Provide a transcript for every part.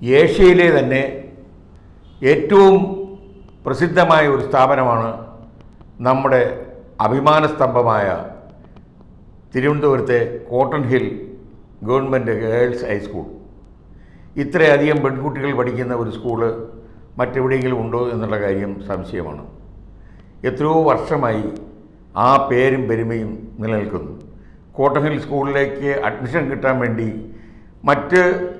ഏഷ്യയിലെ തന്നെ ഏറ്റവും പ്രസിദ്ധമായ ഒരു സ്ഥാപനമാണ് നമ്മുടെ അഭിമാന സ്തംഭമായ തിരുവനന്തപുരത്തെ cotton hill government girls high school ഇത്രയധികം പെൺകുട്ടികൾ പഠിക്കുന്ന ഒരു സ്കൂള് മറ്റെവിടെയെങ്കിലും ഉണ്ടോ എന്നുള്ള കാര്യം സംശയമാണ് എത്രയോ വർഷമായി ആ പേരും പെരുമയും നിലനിൽക്കുന്നു കോട്ടൺ ഹിൽ സ്കൂളിലേക്ക് അഡ്മിഷൻ കിട്ടാൻ വേണ്ടി മറ്റ്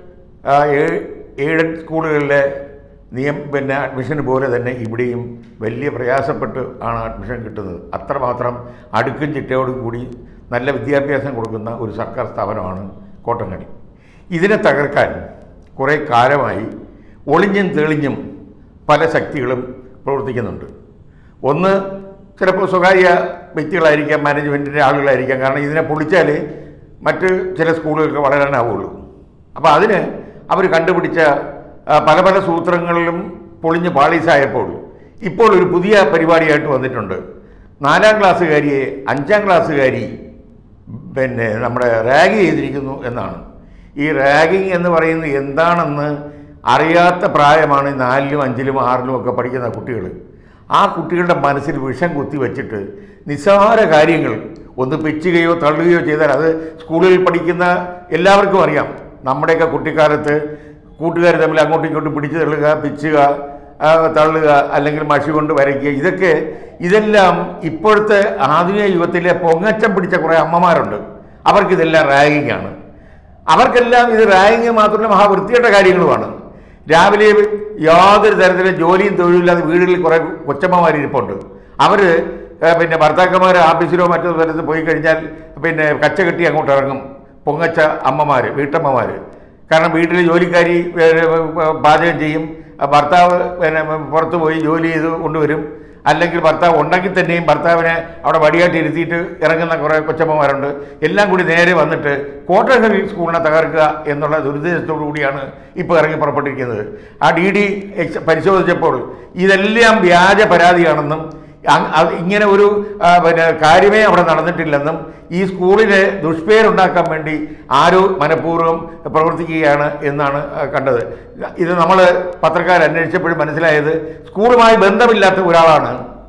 ആ, ഏ- എയ്ഡഡ് സ്കൂളുകളിലെ നിയം പിന്നെ അഡ്മിഷന് പോലെ തന്നെ ഇവിടെയും വലിയ പ്രയാസപ്പെട്ട് ആണ് അഡ്മിഷൻ കിട്ടുന്നത് അത്രമാത്രം അടുക്കും ചിട്ടയോടും കൂടി നല്ല വിദ്യാഭ്യാസം കൊടുക്കുന്ന ഒരു സർക്കാർ സ്ഥാപനമാണ് കോട്ടങ്ങടി ഇതിനെ തകർക്കാൻ കുറേ കാലമായി ഒളിഞ്ഞും തെളിഞ്ഞും പല ശക്തികളും പ്രവർത്തിക്കുന്നുണ്ട് ഒന്ന് ചിലപ്പോൾ സ്വകാര്യ വ്യക്തികളായിരിക്കാം മാനേജ്മെൻറ്റിൻ്റെ ആളുകളായിരിക്കാം കാരണം ഇതിനെ പൊളിച്ചാൽ മറ്റ് ചില സ്കൂളുകൾക്ക് വളരാനാവുള്ളൂ അപ്പോൾ അതിന് അവർ കണ്ടുപിടിച്ച ആ, പല പല സൂത്രങ്ങളിലും പൊളിഞ്ഞ് പാളീസായപ്പോൾ ഇപ്പോൾ ഒരു പുതിയ പരിപാടിയായിട്ട് വന്നിട്ടുണ്ട് നാലാം ക്ലാസ്സുകാരിയെ അഞ്ചാം ക്ലാസ്സുകാരി പിന്നെ നമ്മുടെ റാഗ് ചെയ്തിരിക്കുന്നു എന്നാണ് ഈ റാഗിങ് എന്ന് പറയുന്നത് എന്താണെന്ന് അറിയാത്ത പ്രായമാണ് ഈ നാലിലും അഞ്ചിലും ആറിലും ഒക്കെ പഠിക്കുന്ന കുട്ടികൾ ആ കുട്ടികളുടെ മനസ്സിൽ വിഷം കുത്തി വെച്ചിട്ട് നിസ്സാര കാര്യങ്ങൾ ഒന്ന് പിച്ചുകയോ തള്ളുകയോ ചെയ്താൽ അത് സ്കൂളിൽ പഠിക്കുന്ന എല്ലാവർക്കും അറിയാം നമ്മുടെയൊക്കെ കുട്ടിക്കാലത്ത് കൂട്ടുകാർ തമ്മിൽ അങ്ങോട്ടും ഇങ്ങോട്ടും പിടിച്ചു തള്ളുക പിച്ചുക ആ, തള്ളുക അല്ലെങ്കിൽ മഷി കൊണ്ട് വരയ്ക്കുക ഇതൊക്കെ ഇതെല്ലാം ഇപ്പോഴത്തെ ആധുനിക യുഗത്തിലെ പൊങ്ങച്ചം പിടിച്ച കുറേ അമ്മമാരുണ്ട് അവർക്കിതെല്ലാം റാഗിങ് ആണ് അവർക്കെല്ലാം ഇത് റാഗിങ് മാത്രമല്ല മഹാവൃത്തിയുടെ കാര്യങ്ങളുമാണ് രാവിലെ യാതൊരു തരത്തിലും ജോലിയും തൊഴിലില്ലാതെ വീടുകളിൽ കുറേ കൊച്ചമ്മമാരിപ്പുണ്ട് അവർ പിന്നെ ഭർത്താക്കന്മാർ ഓഫീസിലോ മറ്റോ സ്ഥലത്ത് പോയി കഴിഞ്ഞാൽ പിന്നെ കച്ച കെട്ടി അങ്ങോട്ട് ഇറങ്ങും പൊങ്ങച്ച അമ്മമാർ വീട്ടമ്മമാർ കാരണം വീട്ടിൽ ജോലിക്കാരി ഏ, പാചകം ചെയ്യും ആ ഭർത്താവ് പിന്നെ പുറത്ത് പോയി ജോലി ചെയ്ത് കൊണ്ടുവരും അല്ലെങ്കിൽ ഭർത്താവ് ഉണ്ടെങ്കിൽ തന്നെയും ഭർത്താവിനെ അവിടെ വടിയായിട്ട് ഇരുത്തിയിട്ട് ഇറങ്ങുന്ന കുറേ കൊച്ചമ്മമാരുണ്ട് എല്ലാം കൂടി നേരെ വന്നിട്ട് കോട്ടൺ ഹിൽ സ്കൂളിനെ തകർക്കുക എന്നുള്ള ദുരുദ്ദേശത്തോടു കൂടിയാണ് ഇപ്പോൾ ഇറങ്ങി പുറപ്പെട്ടിരിക്കുന്നത് ആ ഡി ഡി എക്സ് പരിശോധിച്ചപ്പോൾ ഇതെല്ലാം വ്യാജ പരാതിയാണെന്നും അ- അത് ഇങ്ങനെ ഒരു ആ, പിന്നെ കാര്യമേ അവിടെ നടന്നിട്ടില്ലെന്നും ഈ സ്കൂളിന് ദുഷ്പേരുണ്ടാക്കാൻ വേണ്ടി ആരോ മനഃപൂർവ്വം പ്രവർത്തിക്കുകയാണ് എന്നാണ് ആ, കണ്ടത് ഇത് നമ്മൾ പത്രക്കാർ അന്വേഷിച്ചപ്പോഴും മനസ്സിലായത് സ്കൂളുമായി ബന്ധമില്ലാത്ത ഒരാളാണ്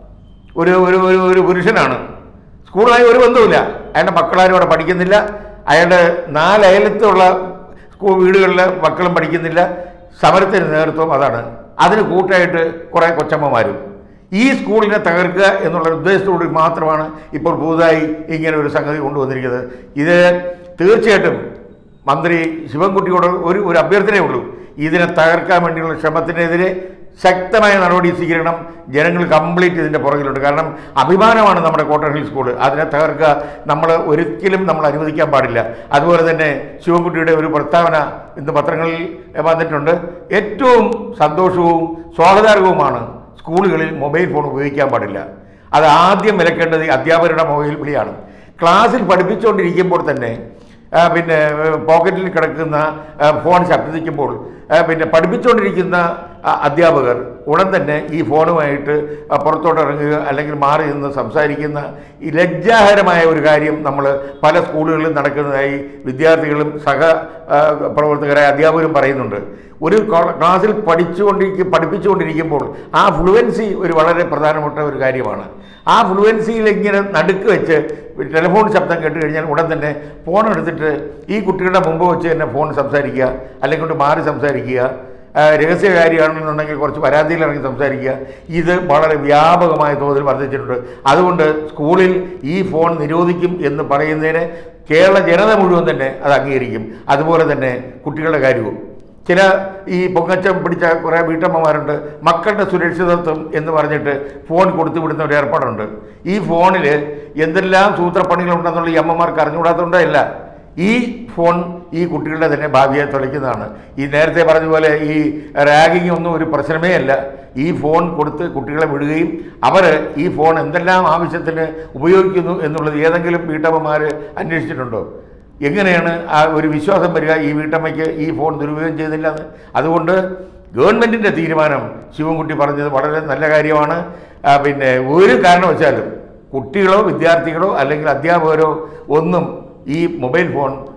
ഒരു ഒരു ഒരു ഒരു പുരുഷനാണ് സ്കൂളുമായി ഒരു ബന്ധവുമില്ല അയാളുടെ മക്കളാരും അവിടെ പഠിക്കുന്നില്ല അയാളുടെ നാലയലത്തുള്ള സ്കൂൾ വീടുകളിലെ മക്കളും പഠിക്കുന്നില്ല സമരത്തിന് നേതൃത്വം അതാണ് അതിന് കൂട്ടായിട്ട് കുറേ കൊച്ചമ്മമാരും ഈ സ്കൂളിനെ തകർക്കുക എന്നുള്ള ഉദ്ദേശത്തോട് മാത്രമാണ് ഇപ്പോൾ പുതുതായി ഇങ്ങനെ ഒരു സംഗതി കൊണ്ടുവന്നിരിക്കുന്നത് ഇത് തീർച്ചയായിട്ടും മന്ത്രി ശിവൻകുട്ടിയോട് ഒരു ഒരു അഭ്യർത്ഥനയേ ഉള്ളൂ ഇതിനെ തകർക്കാൻ വേണ്ടിയുള്ള ശ്രമത്തിനെതിരെ ശക്തമായ നടപടി സ്വീകരിക്കണം ജനങ്ങൾ കംപ്ലീറ്റ് ഇതിൻ്റെ പുറകിലുണ്ട് കാരണം അഭിമാനമാണ് നമ്മുടെ കോട്ടൺ ഹിൽ സ്കൂൾ അതിനെ തകർക്കുക നമ്മൾ ഒരിക്കലും നമ്മൾ അനുവദിക്കാൻ പാടില്ല അതുപോലെ തന്നെ ശിവൻകുട്ടിയുടെ ഒരു പ്രസ്താവന ഇന്ന് പത്രങ്ങളിൽ വന്നിട്ടുണ്ട് ഏറ്റവും സന്തോഷവും സ്വാഗതാർഹവുമാണ് സ്കൂളുകളിൽ മൊബൈൽ ഫോൺ ഉപയോഗിക്കാൻ പാടില്ല അത് ആദ്യം വിലക്കേണ്ടത് ഈ അധ്യാപകരുടെ മൊബൈൽ വിളിയാണ് ക്ലാസ്സിൽ പഠിപ്പിച്ചുകൊണ്ടിരിക്കുമ്പോൾ തന്നെ ആ, പിന്നെ ഏഹ്, പോക്കറ്റിൽ കിടക്കുന്ന ആ, ഫോൺ ശബ്ദിക്കുമ്പോൾ ആ, പിന്നെ പഠിപ്പിച്ചുകൊണ്ടിരിക്കുന്ന ആ, അധ്യാപകർ ഉടൻ തന്നെ ഈ ഫോണുമായിട്ട് ആ, പുറത്തോട്ട് ഇറങ്ങുക അല്ലെങ്കിൽ മാറി നിന്ന് സംസാരിക്കുന്ന ഈ ലജ്ജാകരമായ ഒരു കാര്യം നമ്മൾ പല സ്കൂളുകളിലും നടക്കുന്നതായി വിദ്യാർത്ഥികളും സഹ ആ, പ്രവർത്തകരായ അധ്യാപകരും പറയുന്നുണ്ട് ഒരു ക്ലാ- ക്ലാസ്സിൽ പഠിച്ചുകൊണ്ടിരിക്കും പഠിപ്പിച്ചുകൊണ്ടിരിക്കുമ്പോൾ ആ ഫ്ലുവൻസി ഒരു വളരെ പ്രധാനപ്പെട്ട ഒരു കാര്യമാണ് ആ ഫ്ലുവൻസിയിൽ ഇങ്ങനെ നടുക്ക് വെച്ച് ടെലിഫോൺ ശബ്ദം കേട്ട് കഴിഞ്ഞാൽ ഉടൻ തന്നെ ഫോൺ എടുത്തിട്ട് ഈ കുട്ടികളുടെ മുമ്പ് വെച്ച് തന്നെ ഫോൺ സംസാരിക്കുക അല്ലെങ്കിൽ കൊണ്ട് മാറി സംസാരിക്കുക ആ, രഹസ്യകാരിയാണെന്നുണ്ടെങ്കിൽ കുറച്ച് പരാതിയിൽ ഇറങ്ങി സംസാരിക്കുക ഇത് വളരെ വ്യാപകമായ തോതിൽ വർദ്ധിച്ചിട്ടുണ്ട് അതുകൊണ്ട് സ്കൂളിൽ ഈ ഫോൺ നിരോധിക്കും എന്ന് പറയുന്നതിന് കേരള ജനത മുഴുവൻ തന്നെ അത് അംഗീകരിക്കും അതുപോലെ തന്നെ കുട്ടികളുടെ കാര്യവും ചില ഈ പൊങ്ങച്ചം പിടിച്ച കുറേ വീട്ടമ്മമാരുണ്ട് മക്കളുടെ സുരക്ഷിതത്വം എന്ന് പറഞ്ഞിട്ട് ഫോൺ കൊടുത്തു വിടുന്ന ഒരു ഏർപ്പാടുണ്ട് ഈ ഫോണിൽ എന്തെല്ലാം സൂത്രപ്പണികളുണ്ടെന്നുള്ള ഈ അമ്മമാർക്ക് അറിഞ്ഞുകൂടാത്തതുകൊണ്ടല്ല ഈ ഫോൺ ഈ കുട്ടികളുടെ തന്നെ ഭാവിയെ തുളയ്ക്കുന്നതാണ് ഈ നേരത്തെ പറഞ്ഞ പോലെ ഈ റാഗിങ് ഒന്നും ഒരു പ്രശ്നമേ അല്ല ഈ ഫോൺ കൊടുത്ത് കുട്ടികളെ വിടുകയും അവർ ഈ ഫോൺ എന്തെല്ലാം ആവശ്യത്തിന് ഉപയോഗിക്കുന്നു എന്നുള്ളത് ഏതെങ്കിലും വീട്ടമ്മമാർ അന്വേഷിച്ചിട്ടുണ്ടോ എങ്ങനെയാണ് ആ ഒരു വിശ്വാസം വരിക ഈ വീട്ടമ്മയ്ക്ക് ഈ ഫോൺ ദുരുപയോഗം ചെയ്യുന്നില്ല എന്ന് അതുകൊണ്ട് ഗവൺമെൻറ്റിൻ്റെ തീരുമാനം ശിവൻകുട്ടി പറഞ്ഞത് വളരെ നല്ല കാര്യമാണ് ആ, പിന്നെ ഒരു കാരണവശാലും കുട്ടികളോ വിദ്യാർത്ഥികളോ അല്ലെങ്കിൽ അധ്യാപകരോ ഒന്നും ഈ മൊബൈൽ ഫോൺ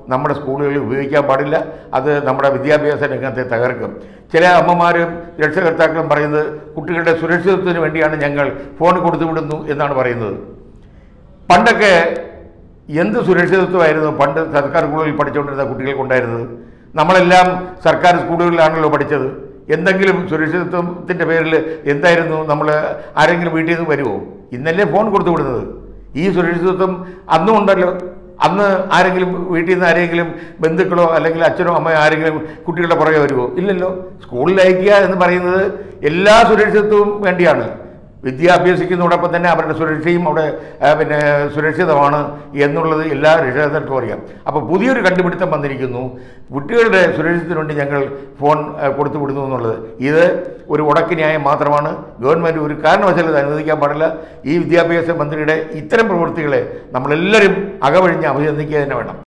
നമ്മുടെ സ്കൂളുകളിൽ ഉപയോഗിക്കാൻ പാടില്ല അത് നമ്മുടെ വിദ്യാഭ്യാസ രംഗത്തെ തകർക്കും ചില അമ്മമാരും രക്ഷകർത്താക്കളും പറയുന്നത് കുട്ടികളുടെ സുരക്ഷിതത്വത്തിന് വേണ്ടിയാണ് ഞങ്ങൾ ഫോൺ കൊടുത്തു വിടുന്നു എന്നാണ് പറയുന്നത് പണ്ടൊക്കെ എന്ത് സുരക്ഷിതത്വമായിരുന്നു പണ്ട് സർക്കാർ സ്കൂളുകളിൽ പഠിച്ചുകൊണ്ടിരുന്ന കുട്ടികൾക്കുണ്ടായിരുന്നത് നമ്മളെല്ലാം സർക്കാർ സ്കൂളുകളിലാണല്ലോ പഠിച്ചത് എന്തെങ്കിലും സുരക്ഷിതത്വത്തിൻ്റെ പേരിൽ എന്തായിരുന്നു നമ്മൾ ആരെങ്കിലും വീട്ടിൽ നിന്ന് വരുമോ ഇന്നല്ലേ ഫോൺ കൊടുത്തു വിടുന്നത് ഈ സുരക്ഷിതത്വം അന്നും ഉണ്ടല്ലോ അന്ന് ആരെങ്കിലും വീട്ടിൽ നിന്ന് ആരെങ്കിലും ബന്ധുക്കളോ അല്ലെങ്കിൽ അച്ഛനോ അമ്മയോ ആരെങ്കിലും കുട്ടികളുടെ പുറകെ വരുമോ ഇല്ലല്ലോ സ്കൂളിൽ അയക്കുക എന്ന് പറയുന്നത് എല്ലാ സുരക്ഷിതത്വവും വേണ്ടിയാണ് വിദ്യ അഭ്യസിക്കുന്നതോടൊപ്പം തന്നെ അവരുടെ സുരക്ഷയും അവിടെ ആ, പിന്നെ സുരക്ഷിതമാണ് എന്നുള്ളത് എല്ലാ രക്ഷിതാക്കൾക്കും അറിയാം അപ്പോൾ പുതിയൊരു കണ്ടുപിടുത്തം വന്നിരിക്കുന്നു കുട്ടികളുടെ സുരക്ഷിതത്തിന് വേണ്ടി ഞങ്ങൾ ഫോൺ ആ, കൊടുത്തു വിടുന്നു എന്നുള്ളത് ഇത് ഒരു ഉടക്ക് ന്യായം മാത്രമാണ് ഗവൺമെൻറ് ഒരു കാരണവശാലും ഇത് അനുവദിക്കാൻ പാടില്ല ഈ വിദ്യാഭ്യാസ മന്ത്രിയുടെ ഇത്തരം പ്രവൃത്തികളെ നമ്മളെല്ലാവരും അകവഴിഞ്ഞ് അഭിനന്ദിക്കുക തന്നെ വേണം